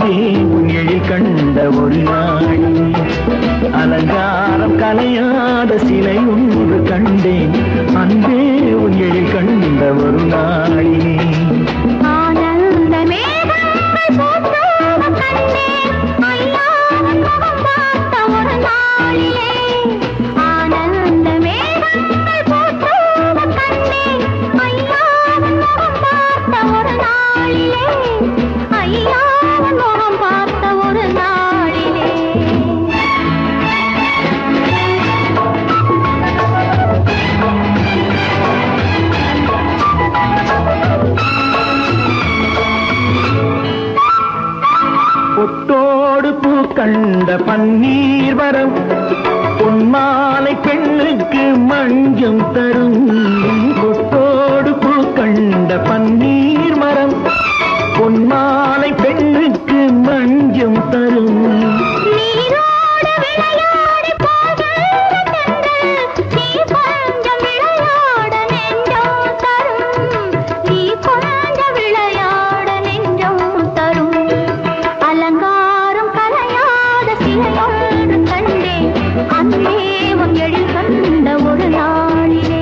அன்பே உன் எழில் கண்ட ஒரு நாளிலே அலங்காரம் கலையாத சிலை ஒன்று கண்டேன் அன்பே உன் எழில் கண்ட ஒரு நாளிலே ஆனந்த மேகங்கள் போற்றோடு கண்டேன் ஐயாவின் முகம் பார்த்த ஒரு நாளிலே ஆனந்த மேகங்கள் போற்றோடு கண்டேன் ஐயாவின் முகம் பார்த்த ஒரு நாளிலே ஐயாவின் முகம் பார்த்த ஒரு நாளிலே பொட்டோடு பூ கண்ட பன்னீர் வரம் பொன்மாலை பெண்ணுக்கு மஞ்சம் தரும் பொட்டோடு பூ கண்ட பன்னீர் மரம் பொன்மாலை பெண்ணுக்கு மஞ்சம் தரும் நீரோடு விளையாடி போகின்ற தென்றல், நீ கொஞ்சம் விளையாட நெஞ்சம் தரும். நீ கொஞ்சம் விளையாட நெஞ்சம் தரும். அலங்காரம் கலையாத சிலையொன்று கண்டேன் அன்பே உன் எழில் கண்ட ஒரு நாளிலே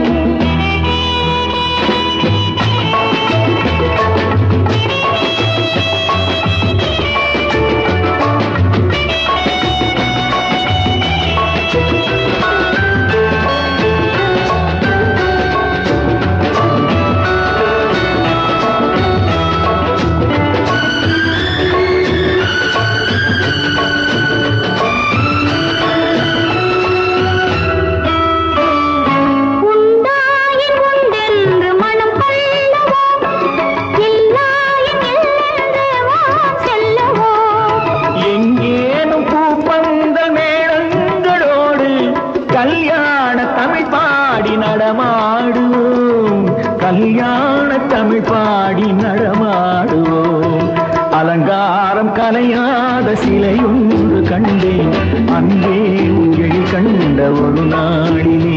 உண்டாயின் உண்டென்று மனம் கொள்ளவோம் இல்லாயின் இல்லென்று வாம் செல்லவோம் எங்கேனும் பூப்பந்த மேளங்களோடு கல்யாண தமிழ் பாடி நடமாடுவோம் கல்யாண தமிழ் பாடி நடமாடுவோம் அலங்காரம் கலையாத சிலை ஒன்று கண்டேன் அன்பே உங்கள் கண்ட ஒரு நாளிலே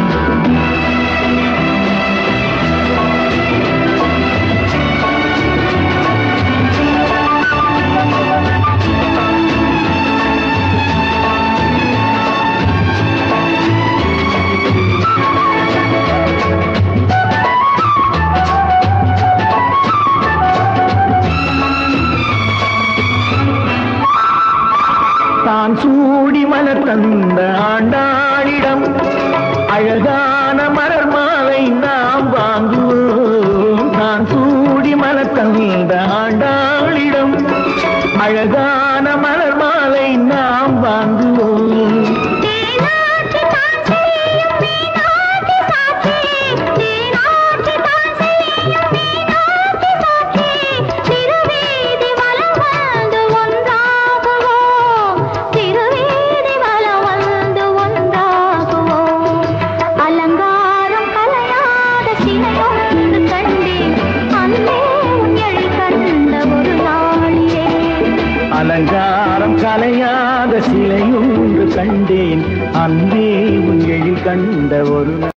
தான் சூடி மலர் தந்த ஆண்டாளிடம் அழகான மலர் மாலை நாம் வாங்குவோம் தான் சூடி மலர் தந்த ஆண்டாளிடம் அழகான மலர் மாலை நாம் வாங்குவோம் தேனாட்டி தான் செய்யும் மீனாட்டி சாட்சி தேனாட்டி தான் செய்யும் மீனாட்டி சாட்சி திருவீதி வலம் வந்து ஒன்றாகுவோம் திருவீதி வலம் வந்து ஒன்றாகுவோம் அலங்காரம் கலையாத சிலையொன்று கண்டேன் அன்பே உன் எழில் கண்ட ஒரு நாளிலே அலங்காரம் கலையாத சிலை ஒன்று கண்டேன் அன்பே உன் எழில் கண்ட ஒரு நாள்